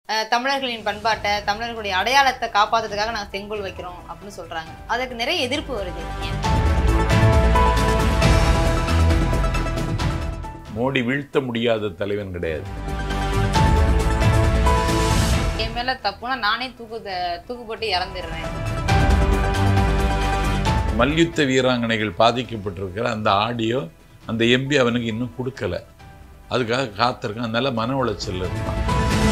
அஹ், தமிழர்களின் பண்பாட்டை தமிழர்களுடைய அடையாளத்தை காப்பாத்துறதுக்காக நாங்கள் செங்கோல் வைக்கிறோம் அப்படின்னு சொல்றாங்க அதுக்கு நிறைய எதிர்ப்பு வருது ஏன்? மோடி வீழ்த்த முடியாத தலைவன் கிடையாது என் மேல தப்புனா நானே தூக்கு தூக்கு போட்டு இறந்துடுறேன் மல்யுத்த வீராங்கனைகள் பாதிக்கப்பட்டிருக்கிற அந்த ஆடியோ அந்த எம்பி அவனுக்கு இன்னும் கொடுக்கல அதுக்காக காத்திருக்கான் அதனால மன உளைச்சல் இருக்கான்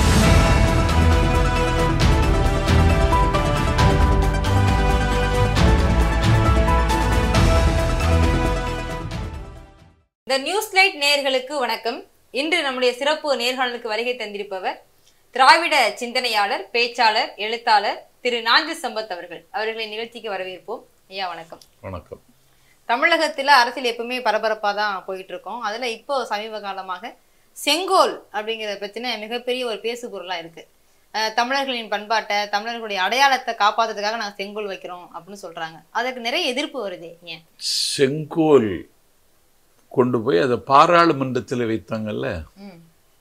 இந்த நியூஸ் லைட் நேயர்களுக்கு வணக்கம் இன்று நம்முடைய சிறப்பு நேர்காணலுக்கு வருகை தந்திருப்பவர் திராவிட சிந்தனையாளர் பேச்சாளர் எழுத்தாளர் திரு நாஞ்சி சம்பத் அவர்கள் அவர்களின் நிகழ்ச்சிக்கு வரவேற்போம் ஐயா வணக்கம் வணக்கம் தமிழகத்துல அரசியல் எப்பவுமே பரபரப்பா தான் போயிட்டு இருக்கோம் அதுல இப்போ சமீப காலமாக செங்கோல் அப்படிங்கிற பிரச்சனை மிகப்பெரிய ஒரு பேசு பொருளா இருக்கு அஹ் தமிழர்களின் பண்பாட்டை தமிழர்களுடைய அடையாளத்தை காப்பாத்துறதுக்காக நாங்கள் செங்கோல் வைக்கிறோம் அப்படின்னு சொல்றாங்க அதுக்கு நிறைய எதிர்ப்பு வருது ஏன் செங்கோல் கொண்டு போய் அதை பாராளுமன்றத்தில் வைத்தாங்கல்ல ம்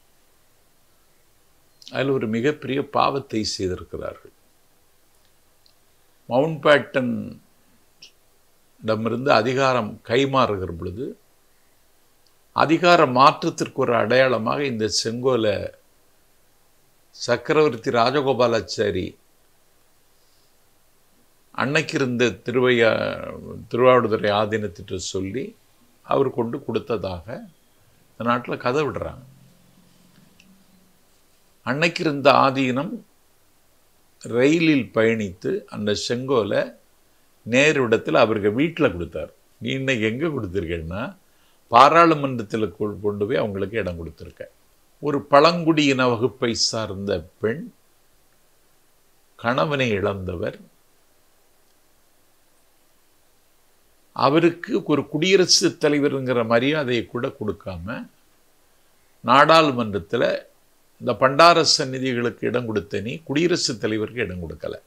அதில் ஒரு மிகப்பெரிய பாவத்தை செய்திருக்கிறார்கள் மவுண்ட் பேட்டன் இடமிருந்து அதிகாரம் கைமாறுகிற பொழுது அதிகார மாற்றத்திற்கு ஒரு அடையாளமாக இந்த செங்கோலை சக்கரவர்த்தி ராஜகோபாலாச்சாரி அன்னைக்கு இருந்த திருவையா திருவாவடுதுறை ஆதீனத்திட்ட சொல்லி அவர் கொண்டு கொடுத்ததாக இந்த நாட்டில் கதை விடுறாங்க அன்னைக்கு இருந்த ஆதீனம் ரயிலில் பயணித்து அந்த செங்கோலை நேரு இடத்துல அவருக்கு வீட்டில் கொடுத்தார் நீ இன்னைக்கு எங்கே கொடுத்துருக்கேன்னா பாராளுமன்றத்தில் கொ- கொண்டு போய் அவங்களுக்கு இடம் கொடுத்துருக்க ஒரு பழங்குடியின வகுப்பை சார்ந்த பெண் கணவனை இழந்தவர் அவருக்கு ஒரு குடியரசுத் தலைவருங்கிற மரியாதையை கூட கொடுக்காம நாடாளுமன்றத்தில் இந்த பண்டார சந்நிதிகளுக்கு இடம் கொடுத்த நீ குடியரசுத் தலைவருக்கு இடம் கொடுக்கல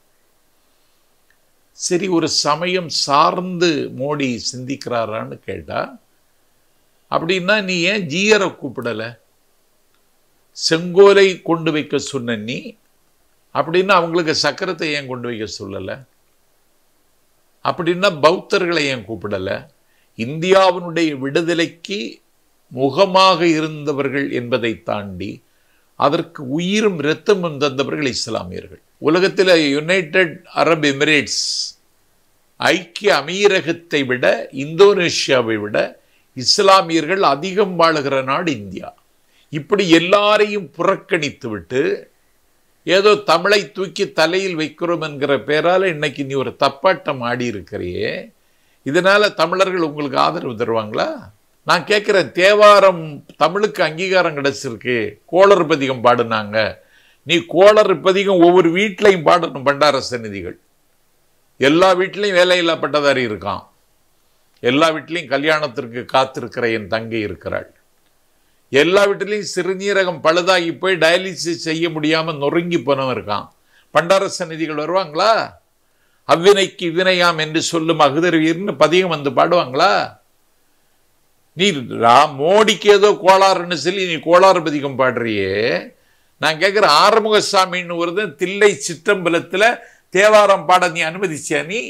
சரி ஒரு சமயம் சார்ந்து மோடி சிந்திக்கிறாரான்னு கேட்டா அப்படின்னா நீ ஏன் ஜீயரை கூப்பிடல செங்கோலை கொண்டு வைக்க சொன்ன நீ அப்படின்னா அவங்களுக்கு சக்கரத்தை ஏன் கொண்டு வைக்க சொல்லலை அப்படின்னா பௌத்தர்களை ஏன் கூப்பிடல இந்தியாவினுடைய விடுதலைக்கு முகமாக இருந்தவர்கள் என்பதை தாண்டி அதற்கு உயிரும் இரத்தமும் தந்தவர்கள் இஸ்லாமியர்கள் உலகத்தில் யுனைடெட் அரப் எமிரேட்ஸ் ஐக்கிய அமீரகத்தை விட இந்தோனேஷியாவை விட இஸ்லாமியர்கள் அதிகம் வாழுகிற நாடு இந்தியா இப்படி எல்லாரையும் புறக்கணித்து விட்டு ஏதோ தமிழை தூக்கி தலையில் வைக்கிறோம் என்கிற பேரால இன்னைக்கு நீ ஒரு தப்பாட்டம் ஆடி இருக்கிறியே இதனால தமிழர்கள் உங்களுக்கு ஆதரவு தருவாங்களா நான் கேட்குறேன் தேவாரம் தமிழுக்கு அங்கீகாரம் கிடைச்சிருக்கு கோளறு பதிகம் பாடுனாங்க நீ கோளறு பதிகம் ஒவ்வொரு வீட்லையும் பாடணும் பண்டார சந்நிதிகள் எல்லா வீட்லையும் வேலையில்லா பட்டதாரி இருக்கான் எல்லா வீட்லையும் கல்யாணத்திற்கு காத்திருக்கிற என் தங்கை இருக்கிறாள் எல்லா வீட்டிலையும் சிறுநீரகம் பழுதாகி போய் டயாலிசிஸ் செய்ய முடியாம நொறுங்கி போனவன் இருக்கான் பண்டார சந்நிதிகள் வருவாங்களா அவ்வினைக்கு வினையாம் என்று சொல்லும் அகுதர்வீர்னு பதிகம் வந்து பாடுவாங்களா நீ ரா- மோடிக்கு ஏதோ கோளாறுன்னு சொல்லி நீ கோளாறு பதிகம் பாடுறியே நான் கேட்குற ஆறுமுகசாமின்னு ஒரு தில்லை சிற்றம்பலத்துல தேவாரம் பாட நீ அனுமதிச்சியா நீ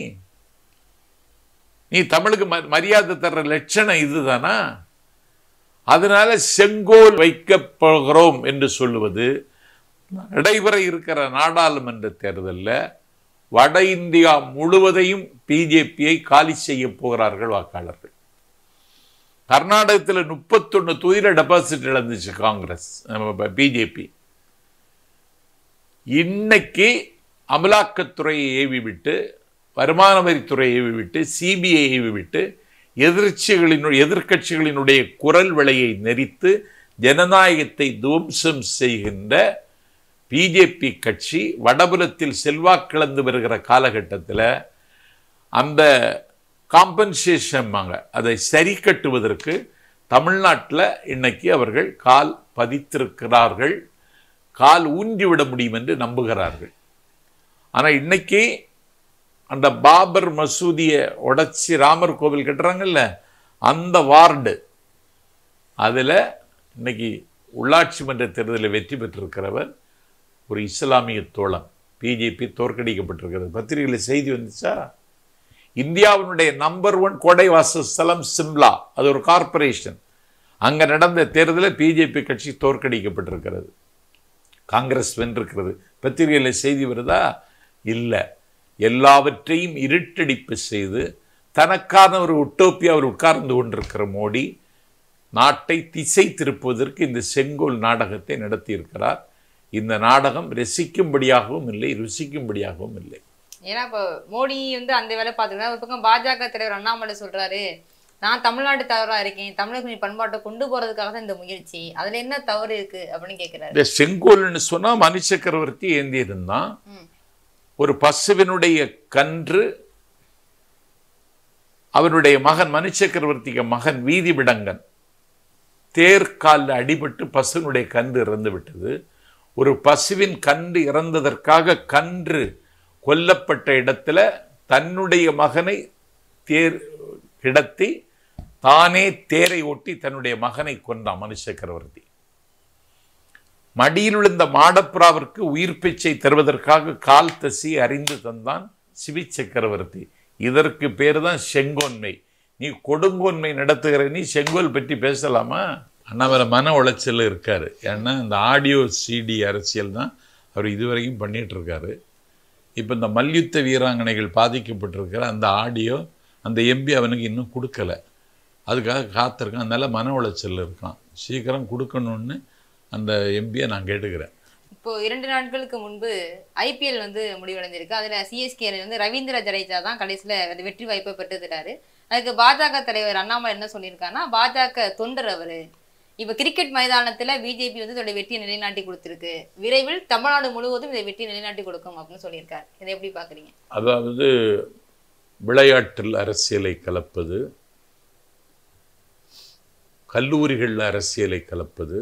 நீ தமிழுக்கு ம- மரியாதை தர்ற லட்சணம் இதுதானா அதனால செங்கோல் வைக்கப் போகிறோம் என்று சொல்லுவது நடைபெற இருக்கிற நாடாளுமன்ற தேர்தலில் வட இந்தியா முழுவதையும் பிஜேபியை காலி செய்ய போகிறார்கள் வாக்காளர்கள் கர்நாடகத்தில் முப்பத்தொன்னு தொகுதியில் டெபாசிட் இழந்துச்சு காங்கிரஸ் பிஜேபி இன்னைக்கு அமலாக்கத்துறையை ஏவி விட்டு வருமான வரித்துறையை ஏவி விட்டு சிபிஐ ஏவி விட்டு எதிர்ச்சிகளின் எதிர்க்கட்சிகளினுடைய குரல் விலையை நெரித்து ஜனநாயகத்தை துவம்சம் செய்கின்ற பிஜேபி கட்சி வடபுலத்தில் செல்வாக்கிழந்து வருகிற காலகட்டத்தில் அந்த காம்பன்சேஷன் அதை சரி கட்டுவதற்கு தமிழ்நாட்டில் இன்னைக்கு அவர்கள் கால் பதித்திருக்கிறார்கள் கால் ஊன்றிவிட முடியும் என்று நம்புகிறார்கள் ஆனால் இன்னைக்கு அந்த பாபர் மசூதியை உடைச்சி ராமர் கோவில் கட்டுறாங்கல்ல அந்த வார்டு அதில் இன்னைக்கு உள்ளாட்சி மன்ற தேர்தலில் வெற்றி பெற்றிருக்கிறவர் ஒரு இஸ்லாமிய தோழன் பிஜேபி தோற்கடிக்கப்பட்டிருக்கிறது பத்திரிகையில் செய்தி வந்துச்சா இந்தியாவினுடைய நம்பர் ஒன் கோடை வாசஸ்தலம் சிம்லா அது ஒரு கார்ப்பரேஷன் அங்க நடந்த தேர்தலில் பிஜேபி கட்சி தோற்கடிக்கப்பட்டிருக்கிறது காங்கிரஸ் வென்றிருக்கிறது பத்திரிகையில் செய்தி வருதா இல்லை எல்லாவற்றையும் இருட்டடிப்பு செய்து தனக்கான ஒரு உட்டோப்பியா அவர் உட்கார்ந்து கொண்டிருக்கிற மோடி நாட்டை திசை திருப்புவதற்கு இந்த செங்கோல் நாடகத்தை நடத்தியிருக்கிறார் இந்த நாடகம் ரசிக்கும்படியாகவும் இல்லை ருசிக்கும்படியாகவும் இல்லை ஏன்னா இப்போ மோடி வந்து அந்த வேலை பார்த்துக்கிட்டா ஒரு பக்கம் பாஜக தலைவர் அண்ணாமலை சொல்றாரு நான் தமிழ்நாட்டு தவறா இருக்கேன் தமிழர்களின் பண்பாட்டை கொண்டு போறதுக்காக தான் இந்த முயற்சி அதுல என்ன தவறு இருக்கு அப்படின்னு கேக்குறாரு இந்த செங்கோல்னு சொன்னா மணி சக்கரவர்த்தி ஏந்தி இருந்தான் ம். ஒரு பசுவினுடைய கன்று அவருடைய மகன் மணி சக்கரவர்த்திக்கு மகன் வீதி விடங்கன் தேர்காலில் அடிபட்டு பசுவினுடைய கன்று இறந்து விட்டது ஒரு பசுவின் கன்று இறந்ததற்காக கன்று கொல்லப்பட்ட இடத்துல தன்னுடைய மகனை தேர் கிடத்தி தானே தேரை ஒட்டி தன்னுடைய மகனை கொண்டான் மனு சக்கரவர்த்தி மடியில் விழுந்த மாடப்புறாவிற்கு உயிர் பிச்சை தருவதற்காக கால் தசி அறிந்து தந்தான் சிவி சக்கரவர்த்தி இதற்கு பேர் தான் செங்கோன்மை நீ கொடுங்கோன்மை நடத்துகிற நீ செங்கோல் பற்றி பேசலாமா அண்ணாமலை மன உளைச்சல் இருக்காரு ஏன்னா இந்த ஆடியோ சிடி அரசியல் தான் அவர் இதுவரைக்கும் பண்ணிட்டு இருக்காரு இப்போ இந்த மல்யுத்த வீராங்கனைகள் பாதிக்கப்பட்டிருக்கிற அந்த ஆடியோ அந்த எம்பி அவனுக்கு இன்னும் கொடுக்கல அதுக்காக காத்திருக்கான் அதனால மன உளைச்சல் இருக்கான் சீக்கிரம் கொடுக்கணும்னு அந்த எம்பியை நான் கேட்டுக்கிறேன் இப்போ இரண்டு நாட்களுக்கு முன்பு ஐபிஎல் வந்து முடிவடைஞ்சிருக்கு அதுல சிஎஸ்கே வந்து ரவீந்திர ஜடேஜா தான் கடைசியில அந்த வெற்றி வாய்ப்பை பெற்றுக்கிறாரு அதுக்கு பாஜக தலைவர் அண்ணாமலை என்ன சொல்லியிருக்காருன்னா பாஜக தொண்டர் அவரு இப்ப கிரிக்கெட் மைதானத்துல பிஜேபி வந்து இதோட வெற்றியை நிலைநாட்டி கொடுத்திருக்கு விரைவில் தமிழ்நாடு முழுவதும் இதை வெற்றி நிலைநாட்டி கொடுக்கும் அப்படின்னு சொல்லியிருக்காரு இதை எப்படி பாக்குறீங்க அதாவது விளையாட்டில் அரசியலை கலப்பது கல்லூரிகளில் அரசியலை கலப்பது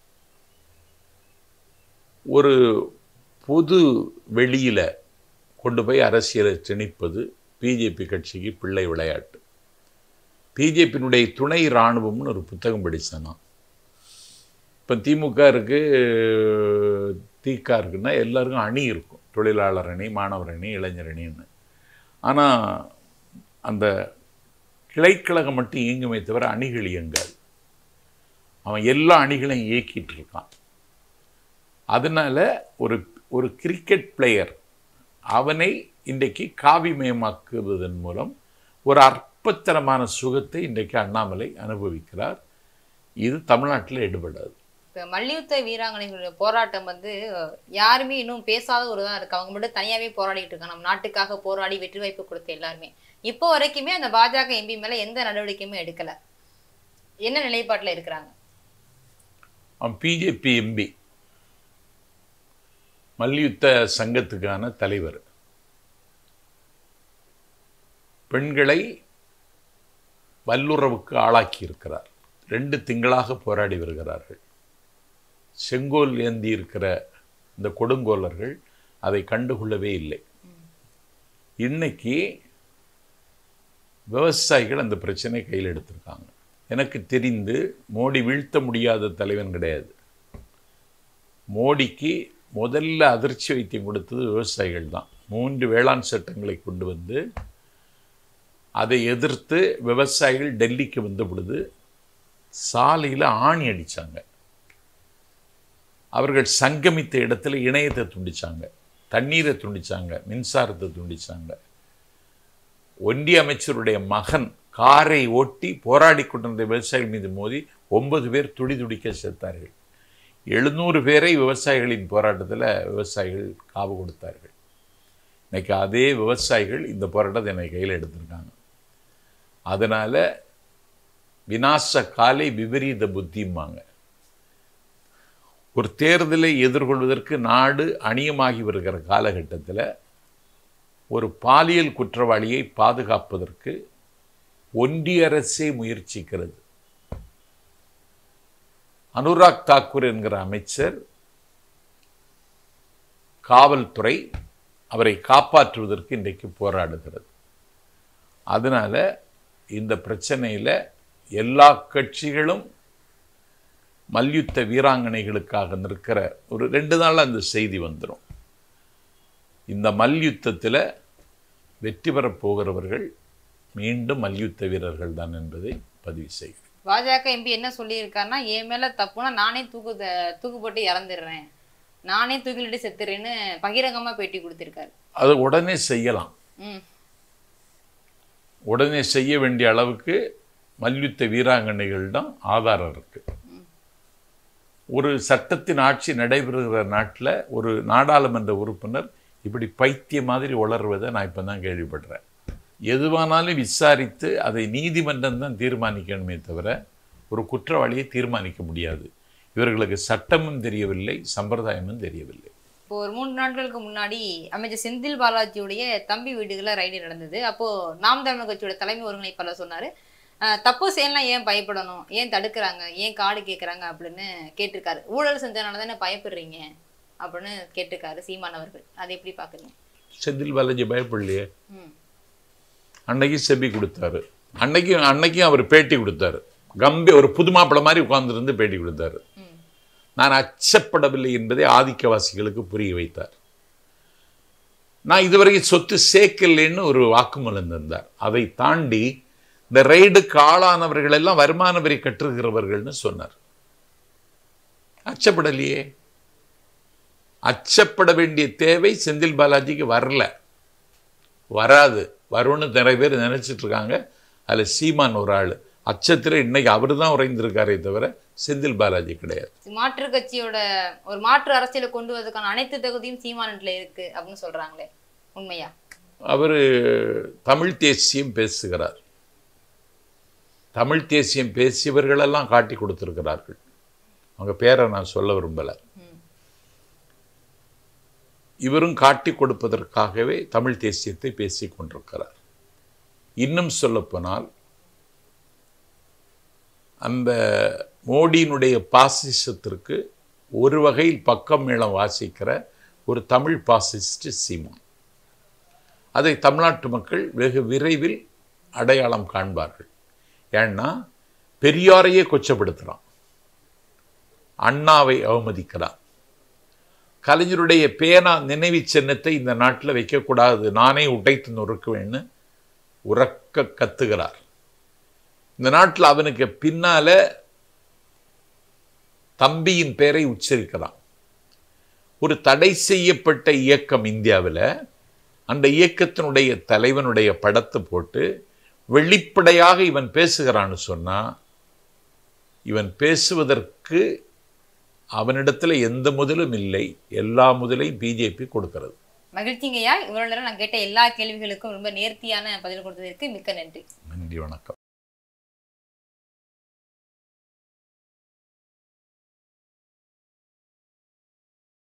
ஒரு பொது வெளியில் கொண்டு போய் அரசியலை திணிப்பது பிஜேபி கட்சிக்கு பிள்ளை விளையாட்டு பிஜேபியினுடைய துணை இராணுவம்னு ஒரு புத்தகம் படித்தேன் நான் இப்போ திமுக இருக்கு திக இருக்குன்னா எல்லாருக்கும் அணி இருக்கும் தொழிலாளர் அணி மாணவர் அணி இளைஞர் அணின்னு ஆனால் அந்த கிளைக்கழகம் மட்டும் இயங்குமே தவிர அணிகள் இயங்காது அவன் எல்லா அணிகளையும் இயக்கிட்டு இருக்கான் அதனால ஒரு ஒரு கிரிக்கெட் பிளேயர் அவனை இன்றைக்கு காவிமயமாக்குவதன் மூலம் ஒரு அற்பத்தனமான சுகத்தை இன்றைக்கு அண்ணாமலை அனுபவிக்கிறார் இது தமிழ்நாட்டில் எடுபடாது இப்ப மல்யுத்த வீராங்கனைகளுடைய போராட்டம் வந்து அஹ், யாருமே இன்னும் பேசாத ஒரு தான் இருக்கு அவங்க மட்டும் தனியாவே போராடிட்டு இருக்காங்க நம்ம நாட்டுக்காக போராடி வெற்றி வாய்ப்பு கொடுத்த எல்லாருமே இப்போ வரைக்குமே அந்த பாஜக எம்பி மேல எந்த நடவடிக்கையுமே எடுக்கல என்ன நிலைப்பாட்டுல இருக்கிறாங்க அவன் பிஜேபி எம்பி மல்யுத்த சங்கத்துக்கான தலைவர் பெண்களை வல்லுறவுக்கு ஆளாக்கி இருக்கிறார் ரெண்டு திங்களாக போராடி வருகிறார்கள் செங்கோல் ஏந்தி இருக்கிற இந்த கொடுங்கோலர்கள் அதை கண்டுகொள்ளவே இல்லை இன்னைக்கு விவசாயிகள் அந்த பிரச்சனை கையில் எடுத்திருக்காங்க எனக்கு தெரிந்து மோடி வீழ்த்த முடியாத தலைவன் கிடையாது மோடிக்கு முதல்ல அதிர்ச்சி வைத்தியம் கொடுத்தது விவசாயிகள் தான் மூன்று வேளாண் சட்டங்களை கொண்டு வந்து அதை எதிர்த்து விவசாயிகள் டெல்லிக்கு வந்த பொழுது சாலையில் ஆணி அடிச்சாங்க அவர்கள் சங்கமித்த இடத்துல இணையத்தை துண்டிச்சாங்க தண்ணீரை துண்டிச்சாங்க மின்சாரத்தை துண்டிச்சாங்க ஒன்றிய அமைச்சருடைய மகன் காரை ஓட்டி போராடி கொண்டிருந்த விவசாயிகள் மீது மோதி ஒன்பது பேர் துடி துடிக்க செத்தார்கள் எழுநூறு பேரை விவசாயிகளின் போராட்டத்தில் விவசாயிகள் காவு கொடுத்தார்கள் இன்னைக்கு அதே விவசாயிகள் இந்த போராட்டத்தை என்னை கையில் எடுத்திருக்காங்க அதனால விநாச காலை விபரீத புத்திம்பாங்க ஒரு தேர்தலை எதிர்கொள்வதற்கு நாடு அணியமாகி வருகிற காலகட்டத்தில் ஒரு பாலியல் குற்றவாளியை பாதுகாப்பதற்கு ஒன்றிய அரசே முயற்சிக்கிறது அனுராக் தாக்கூர் என்கிற அமைச்சர் காவல்துறை அவரை காப்பாற்றுவதற்கு இன்றைக்கு போராடுகிறது அதனால இந்த பிரச்சனையில் எல்லா கட்சிகளும் மல்யுத்த வீராங்கனைகளுக்காக நிற்கிற ஒரு ரெண்டு நாள் அந்த செய்தி வந்துடும் இந்த மல்யுத்தத்தில் வெற்றி பெறப் போகிறவர்கள் மீண்டும் மல்யுத்த வீரர்கள் தான் என்பதை பதிவு செய்கிறேன் பாஜக எம்பி என்ன சொல்லியிருக்காருன்னா என் மேல தப்புனா நானே தூக்கு த- தூக்கு போட்டு இறந்துடுறேன் நானே தூக்கிலிட்டு செத்துறேன்னு பகிரங்கமா பேட்டி கொடுத்திருக்காரு அதை உடனே செய்யலாம் ம் உடனே செய்ய வேண்டிய அளவுக்கு மல்யுத்த வீராங்கனைகளிடம் ஆதாரம் இருக்கு ஒரு சட்டத்தின் ஆட்சி நடைபெறுகிற நாட்டில் ஒரு நாடாளுமன்ற உறுப்பினர் இப்படி பைத்திய மாதிரி உளறுவதை நான் இப்போ தான் கேள்விப்படுறேன் எதுவானாலும் விசாரித்து அதை நீதிமன்றம் தான் தீர்மானிக்கணுமே தவிர ஒரு குற்றவாளியை தீர்மானிக்க முடியாது இவர்களுக்கு சட்டமும் தெரியவில்லை சம்பிரதாயமும் தெரியவில்லை இப்போ ஒரு மூன்று நாட்களுக்கு முன்னாடி அமைச்சர் செந்தில் பாலாஜியுடைய தம்பி வீடுகளில் ரைடு நடந்தது அப்போ நாம் தமிழர் கட்சியோட தலைமை ஒருங்கிணைப்பாளர் சொன்னாரு அஹ், தப்பு செய்யலாம் ஏன் பயப்படணும் ஏன் தடுக்கிறாங்க ஏன் காடு கேட்குறாங்க அப்படின்னு கேட்டிருக்காரு ஊழல் செஞ்சனால தானே பயப்படுறீங்க அப்படின்னு கேட்டிருக்காரு சீமான் அவர்கள் அதை எப்படி பார்க்குறீங்க செந்தில் பாலாஜி பயப்படலையே ம் அன்னைக்கு செபி கொடுத்தாரு அன்னைக்கும் அன்னைக்கும் அவர் பேட்டி கொடுத்தாரு கம்பி ஒரு புது மாப்பிள்ளை மாதிரி உட்கார்ந்திருந்து பேட்டி கொடுத்தாரு ம் நான் அச்சப்படவில்லை என்பதை ஆதிக்கவாசிகளுக்கு புரிய வைத்தார் நான் இதுவரைக்கும் சொத்து சேர்க்கலைன்னு ஒரு வாக்குமூலம் தந்தார் அதை தாண்டி இந்த ரெய்டுக்கு ஆளானவர்கள் எல்லாம் வருமான வரி கட்டுகிறவர்கள்னு சொன்னார் அச்சப்படலையே அச்சப்பட வேண்டிய தேவை செந்தில் பாலாஜிக்கு வரல வராது வரும்னு நிறைய பேர் நினைச்சிட்டு இருக்காங்க அதுல சீமான் ஒரு ஆள் அச்சத்தில் இன்னைக்கு அவர் தான் உறைந்திருக்காரே தவிர செந்தில் பாலாஜி கிடையாது மாற்று கட்சியோட ஒரு மாற்று அரசியலை கொண்டு வரதுக்கான அனைத்து தகுதியும் சீமானத்துல இருக்கு அப்படின்னு சொல்றாங்களே உண்மையா அவர் தமிழ் தேசியம் பேசுகிறார் தமிழ் தேசியம் பேசியவர்களெல்லாம் காட்டி கொடுத்திருக்கிறார்கள் அவங்க பேரை நான் சொல்ல விரும்பலை ம் இவரும் காட்டி கொடுப்பதற்காகவே தமிழ் தேசியத்தை பேசிக் கொண்டிருக்கிறார் இன்னும் சொல்லப்போனால் அந்த மோடியினுடைய பாசிசத்திற்கு ஒரு வகையில் பக்கம் மேளம் வாசிக்கிற ஒரு தமிழ் பாசிஸ்ட் சீமான் அதை தமிழ்நாட்டு மக்கள் வெகு விரைவில் அடையாளம் காண்பார்கள் ஏன்னா பெரியாரையே கொச்சப்படுத்துகிறான் அண்ணாவை அவமதிக்கிறான் கலைஞருடைய பேனா நினைவு சின்னத்தை இந்த நாட்டில் வைக்கக்கூடாது நானே உடைத்து நொறுக்குவேன்னு உறக்க கத்துகிறார் இந்த நாட்டில் அவனுக்கு பின்னால தம்பியின் பெயரை உச்சரிக்கிறான் ஒரு தடை செய்யப்பட்ட இயக்கம் இந்தியாவில் அந்த இயக்கத்தினுடைய தலைவனுடைய படத்தை போட்டு வெளிப்படையாக இவன் பேசுகிறான்னு சொன்னா இவன் பேசுவதற்கு அவனிடத்துல எந்த முதலும் இல்லை எல்லா முதலையும் பிஜேபி கொடுக்கிறது மகிழ்ச்சிங்கய்யா இவ்வளவு நேரம் நான் கேட்ட எல்லா கேள்விகளுக்கும் ரொம்ப நேர்த்தியான பதில் கொடுத்ததற்கு மிக்க நன்றி நன்றி வணக்கம்